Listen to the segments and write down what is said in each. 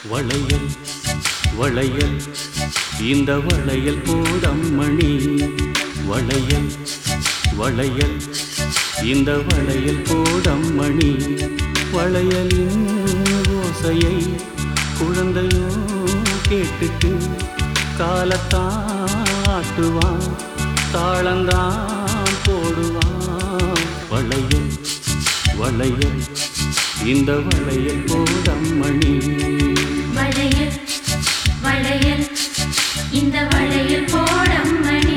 வளையல் வளையல் இந்த வளையல் போடம்மணி வளையல் வளையல் இந்த வளையல் போடம்மணி வளையலின் ஓசையை குழந்தையோ கேட்டுட்டு காலத்தாட்டுவான் தாளந்தான் போடுவான் வளையல் வளையல் இந்த வளையல் போடம்மணி வளையல் வளையல் இந்த வளையல் போடம் மணி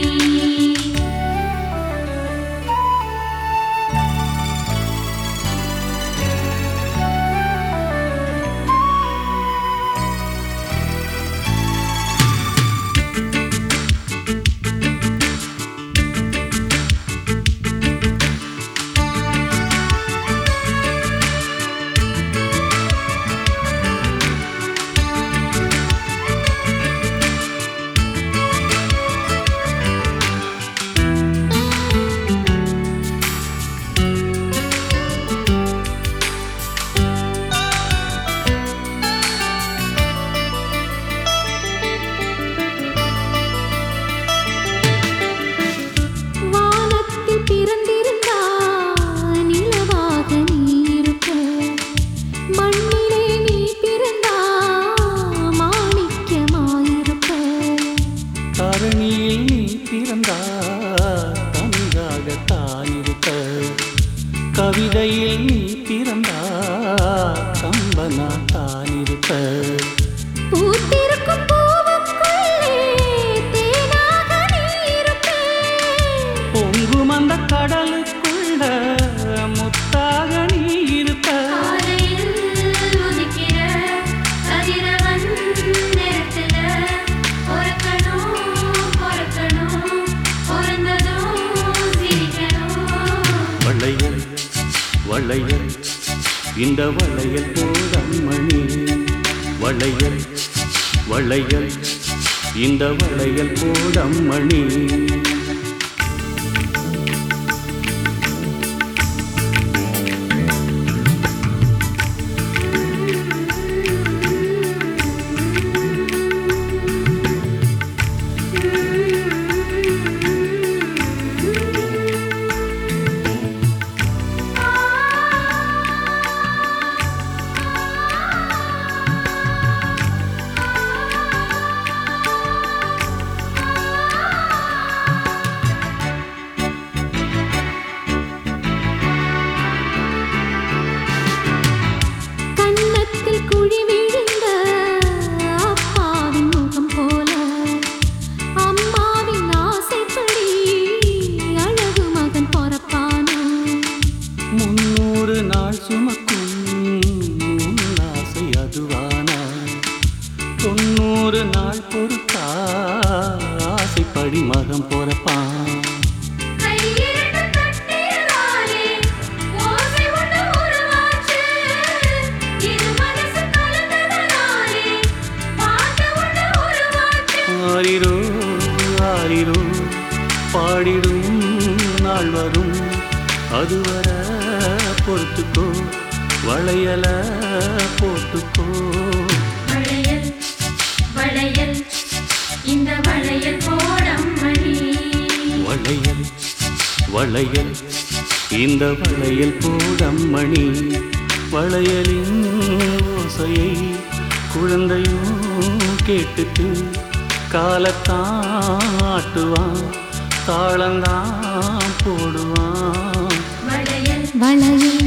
வானத்தில் பிறந்திருந்தா நிலவாக நீ இருப்ப மண்ணிலே நீ பிறந்தா மாணிக்கமாயிருப்ப தரணியில் நீ பிறந்தா தனியாக தானிருக்க கவிதையில் நீ பிறந்தா கம்பனா தானிருக்க பூத்திருக்கும் பூவுக்குள்ளே தேனாக நீ இருப்ப பொங்கும் அந்த கடலுக்குள்ள முத்தாக நீ இருக்க காலையில் உதிக்கிற கதிரவன் நேரத்துல பொறுக்கணும் பொறுக்கணும் பொருந்ததும் சிரிக்கணும் வளையல் வளையல் இந்த வளையல் போடம்மணி வளையல் வளையல் இந்த வளையல் போடம்மணி கன்னத்தில் குழி விழுந்த அப்பாவின் முகம் போல அம்மாவின் ஆசைப்படி அழகு மகன் பொறப்பானா முன்னூறு நாள் சுமக்கும் உன் ஆசை அதுவானா தொண்ணூறு நாள் பொறுத்தா ஆசைப்படி மகம் பொறப்பான் கையிரண்டு தட்டியதாலே ஓசை ஒன்று உருவாச்சு இரு மனசு கலந்ததனாலே பாட்டு ஒன்று உருவாச்சு ஆரிரோ ஆரிரோ பாடிடும் நாள் வரும் அதுவர பொறுத்துக்கோ வளையல போட்டுக்கோ வளையல் வளையல் இந்த வளையல் போடம் மணி வளையல் வளையல் இந்த வளையல் போடம்மணி வளையலின் ஓசையை குழந்தையும் கேட்டுட்டு காலத்தாட்டுவான் தாளந்தான் போடுவான் வளையல் வளையல்